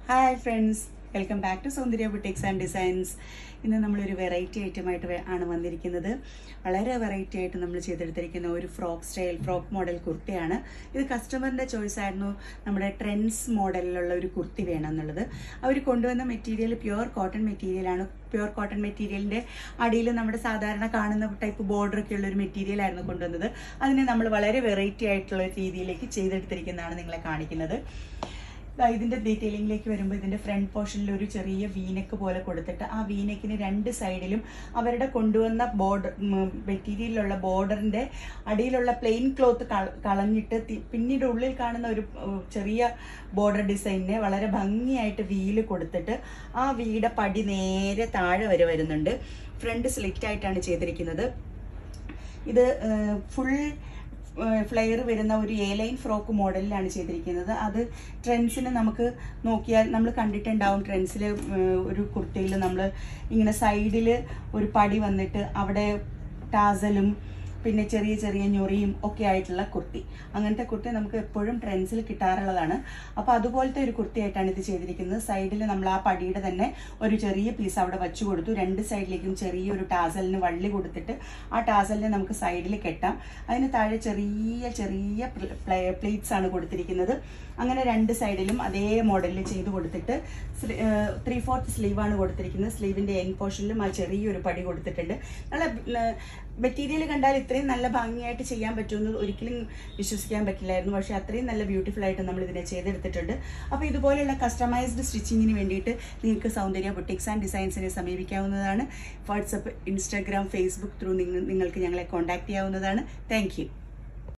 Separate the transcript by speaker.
Speaker 1: hi friends welcome back to Soundarya boutiques and designs ഇന്ന് നമ്മളൊരു variety ഐറ്റമായിട്ട് വേ- ആണ് വന്നിരിക്കുന്നത് വളരെ വെറൈറ്റി ആയിട്ട് നമ്മൾ ചെയ്തെടുത്തിരിക്കുന്ന ഒരു ഫ്രോക്ക് സ്റ്റൈൽ ഫ്രോക്ക് മോഡൽ കുർത്തിയാണ് ഇത് കസ്റ്റമറിൻ്റെ ചോയ്സ് ആയിരുന്നു നമ്മുടെ ട്രെൻഡ്സ് മോഡലിലുള്ള ഒരു കുർത്തി വേണം എന്നുള്ളത് അവർ കൊണ്ടുവന്ന മെറ്റീരിയൽ പ്യുവർ കോട്ടൺ മെറ്റീരിയലാണ് പ്യുവർ കോട്ടൺ മെറ്റീരിയലിൻ്റെ അടിയിൽ നമ്മുടെ സാധാരണ കാണുന്ന ടൈപ്പ് ബോർഡർ ഒക്കെ ഉള്ള ഒരു മെറ്റീരിയൽ ആയിരുന്നു കൊണ്ടുവന്നത് അതിനെ നമ്മൾ വളരെ വെറൈറ്റി ആയിട്ടുള്ള രീതിയിലേക്ക് ചെയ്തെടുത്തിരിക്കുന്നതാണ് നിങ്ങളെ കാണിക്കുന്നത് ദാ ഇതിന്റെ ഡീറ്റെയിലിംഗിലേക്ക് വരുമ്പോൾ ഇതിന്റെ ഫ്രണ്ട് പോർഷനിൽ ഒരു ചെറിയ വീനെക്ക് പോലെ കൊടുത്തിട്ട് ആ വീനെക്കിന് രണ്ട് സൈഡിലും അവരുടെ കൊണ്ടുവന്ന ബോർഡർ മെറ്റീരിയലിലുള്ള ബോർഡറിന്റെ അടിയിലുള്ള പ്ലെയിൻ ക്ലോത്ത് കളഞ്ഞിട്ട് തി- പിന്നീട് ഉള്ളിൽ കാണുന്ന ഒരു ഉം, ചെറിയ ബോർഡർ ഡിസൈനിനെ വളരെ ഭംഗിയായിട്ട് വീല് കൊടുത്തിട്ട് ആ വീടെ പടി നേരെ താഴെ വരെ വരുന്നുണ്ട് ഫ്രണ്ട് സ്ലിറ്റ് ആയിട്ടാണ് ചെയ്തിരിക്കുന്നത് ഇത് ഫുൾ ഫ്ലെയർ വരുന്ന ഒരു എ ലൈൻ ഫ്രോക്ക് മോഡലിലാണ് ചെയ്തിരിക്കുന്നത് അത് ട്രെൻഡ്സിന് നമുക്ക് നോക്കിയാൽ നമ്മൾ കണ്ടിട്ടുണ്ടാവും ട്രെൻഡ്സിൽ ഒരു കുർത്തിയിൽ നമ്മൾ ഇങ്ങനെ സൈഡിൽ ഒരു പടി വന്നിട്ട് അവിടെ ടാസലും പിന്നെ ചെറിയ ചെറിയ ഞൊറിയും ഒക്കെ ആയിട്ടുള്ള കുർത്തി അങ്ങനത്തെ കുർത്തി നമുക്ക് എപ്പോഴും ട്രെൻഡ്സിൽ കിട്ടാറുള്ളതാണ് അപ്പോൾ അതുപോലത്തെ ഒരു കുർത്തിയായിട്ടാണ് ഇത് ചെയ്തിരിക്കുന്നത് സൈഡിൽ നമ്മൾ ആ പടിയുടെ തന്നെ ഒരു ചെറിയ പീസ് അവിടെ വെച്ചു കൊടുത്തു രണ്ട് സൈഡിലേക്കും ചെറിയൊരു ടാസലിന് വള്ളി കൊടുത്തിട്ട് ആ ടാസലിനെ നമുക്ക് സൈഡിൽ കെട്ടാം അതിന് താഴെ ചെറിയ ചെറിയ പ്ലേറ്റ്സ് ആണ് കൊടുത്തിരിക്കുന്നത് അങ്ങനെ രണ്ട് സൈഡിലും അതേ മോഡലിൽ ചെയ്ത് കൊടുത്തിട്ട് ത്രീ ഫോർത്ത് സ്ലീവാണ് കൊടുത്തിരിക്കുന്നത് സ്ലീവിന്റെ എൻ പോർഷനിലും ആ ചെറിയൊരു പടി കൊടുത്തിട്ടുണ്ട് നല്ല മെറ്റീരിയൽ കണ്ടാൽ ഇത്രയും നല്ല ഭംഗിയായിട്ട് ചെയ്യാൻ പറ്റുമെന്ന് ഒരിക്കലും വിശ്വസിക്കാൻ പറ്റില്ലായിരുന്നു പക്ഷേ അത്രയും നല്ല ബ്യൂട്ടിഫുൾ ആയിട്ട് നമ്മൾ ഇതിനെ ചെയ്തെടുത്തിട്ടുണ്ട് അപ്പോൾ ഇതുപോലെയുള്ള കസ്റ്റമൈസ്ഡ് സ്റ്റിച്ചിങ്ങിന് വേണ്ടിയിട്ട് നിങ്ങൾക്ക് സൗന്ദര്യ ബുട്ടിക്സ് ആൻഡ് ഡിസൈൻസിനെ സമീപിക്കാവുന്നതാണ് വാട്സപ്പ് ഇൻസ്റ്റാഗ്രാം ഫേസ്ബുക്ക് ത്രൂ നിങ്ങൾക്ക് ഞങ്ങളെ കോൺടാക്ട് ചെയ്യാവുന്നതാണ് താങ്ക്